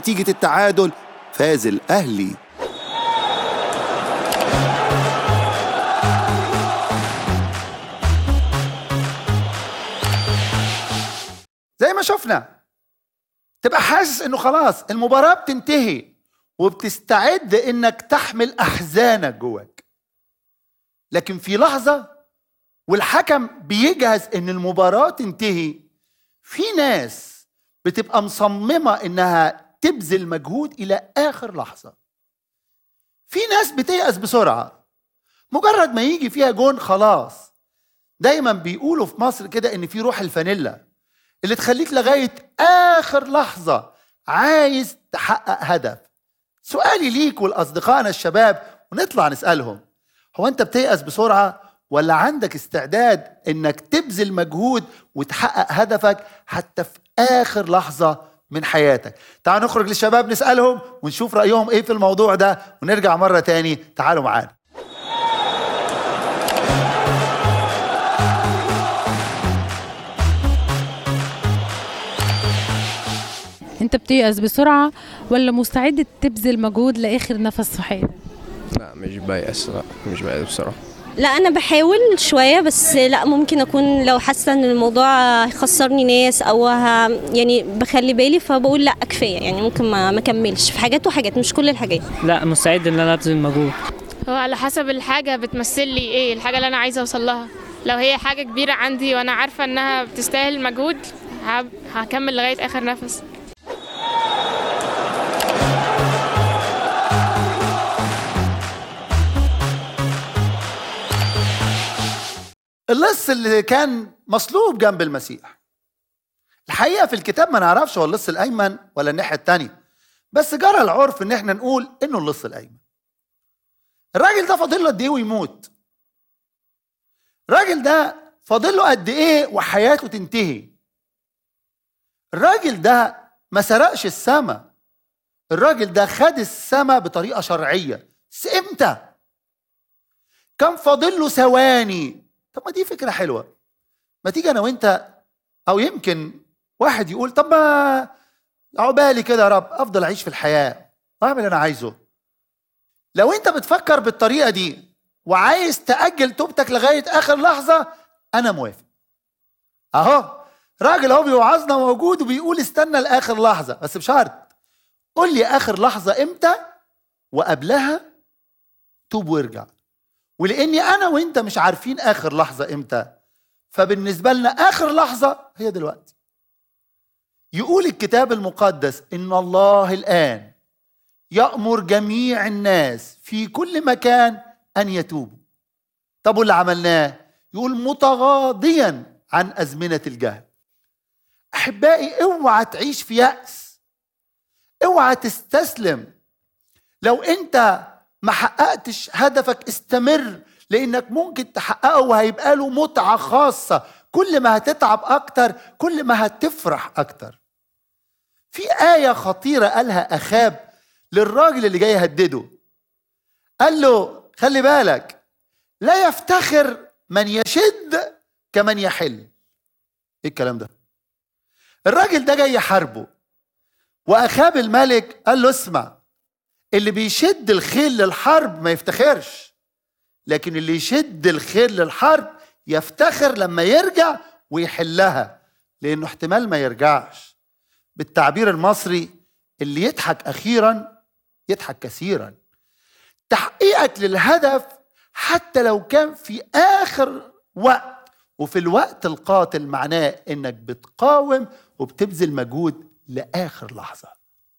نتيجة التعادل فاز الأهلي زي ما شفنا تبقى حاسس انه خلاص المباراة بتنتهي وبتستعد انك تحمل احزانك جواك لكن في لحظة والحكم بيجهز ان المباراة تنتهي في ناس بتبقى مصممة انها تبذل مجهود الى اخر لحظة في ناس بتيأس بسرعة مجرد ما يجي فيها جون خلاص دايما بيقولوا في مصر كده ان في روح الفانيلا اللي تخليك لغاية آخر لحظة عايز تحقق هدف سؤالي ليك ولأصدقائنا الشباب ونطلع نسألهم هو أنت بتيأس بسرعة ولا عندك استعداد إنك تبذل مجهود وتحقق هدفك حتى في آخر لحظة من حياتك تعالوا نخرج للشباب نسألهم ونشوف رأيهم إيه في الموضوع ده ونرجع مرة تاني تعالوا معانا انت بتيأس بسرعة ولا مستعد تبذل مجهود لآخر نفس في حياتك لا مش بيأس لا مش بيأس بصراحة لا انا بحاول شويه بس لا ممكن اكون لو حاسه ان الموضوع هيخسرني ناس او ه... يعني بخلي بالي فبقول لا كفايه يعني ممكن ما ما اكملش في حاجات وحاجات مش كل الحاجات لا مستعد ان انا ابذل مجهود هو على حسب الحاجة بتمثل لي ايه الحاجة اللي انا عايزة اوصل لها لو هي حاجة كبيرة عندي وانا عارفة انها بتستاهل مجهود هب- هكمل لغاية اخر نفس اللص اللي كان مصلوب جنب المسيح الحقيقه في الكتاب ما نعرفش هو اللص الايمن ولا الناحيه الثانيه بس جرى العرف ان احنا نقول انه اللص الايمن الراجل ده فاضل له قد ايه ويموت الراجل ده فاضل له قد ايه وحياته تنتهي الراجل ده ما سرقش السما الراجل ده خد السما بطريقه شرعيه بس امتى كان فاضل له ثواني طب ما دي فكره حلوه ما تيجي انا وانت او يمكن واحد يقول طب ما عقبالي كده يا رب افضل اعيش في الحياه واعمل اللي انا عايزه لو انت بتفكر بالطريقه دي وعايز تاجل توبتك لغايه اخر لحظه انا موافق اهو راجل اهو بيوعظنا موجود وبيقول استنى لاخر لحظه بس بشرط قول لي اخر لحظه امتى وقبلها توب وارجع ولاني انا وانت مش عارفين اخر لحظه امتى فبالنسبه لنا اخر لحظه هي دلوقتي يقول الكتاب المقدس ان الله الان يامر جميع الناس في كل مكان ان يتوبوا طب واللي عملناه يقول متغاضيا عن ازمنه الجهل احبائي اوعى تعيش في ياس اوعى تستسلم لو انت ما حققتش هدفك استمر لانك ممكن تحققه وهيبقى له متعه خاصه كل ما هتتعب اكتر كل ما هتفرح اكتر في ايه خطيره قالها اخاب للراجل اللي جاي يهدده قال له خلي بالك لا يفتخر من يشد كمن يحل ايه الكلام ده الراجل ده جاي يحاربه واخاب الملك قال له اسمع اللي بيشد الخيل للحرب ما يفتخرش لكن اللي يشد الخيل للحرب يفتخر لما يرجع ويحلها لانه احتمال ما يرجعش بالتعبير المصري اللي يضحك اخيرا يضحك كثيرا تحقيقك للهدف حتى لو كان في اخر وقت وفي الوقت القاتل معناه انك بتقاوم وبتبذل مجهود لاخر لحظه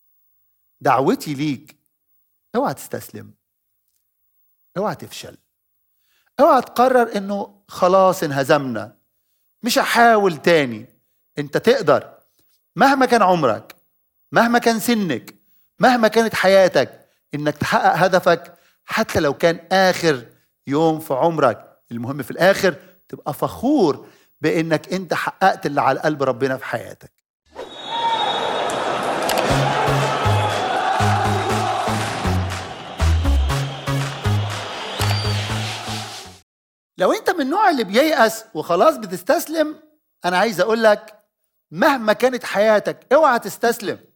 دعوتي ليك اوعى تستسلم اوعى تفشل اوعى تقرر انه خلاص انهزمنا مش هحاول تاني انت تقدر مهما كان عمرك مهما كان سنك مهما كانت حياتك انك تحقق هدفك حتى لو كان اخر يوم في عمرك المهم في الاخر تبقى فخور بانك انت حققت اللي على قلب ربنا في حياتك لو انت من النوع اللي بييأس وخلاص بتستسلم انا عايز اقول لك مهما كانت حياتك اوعى تستسلم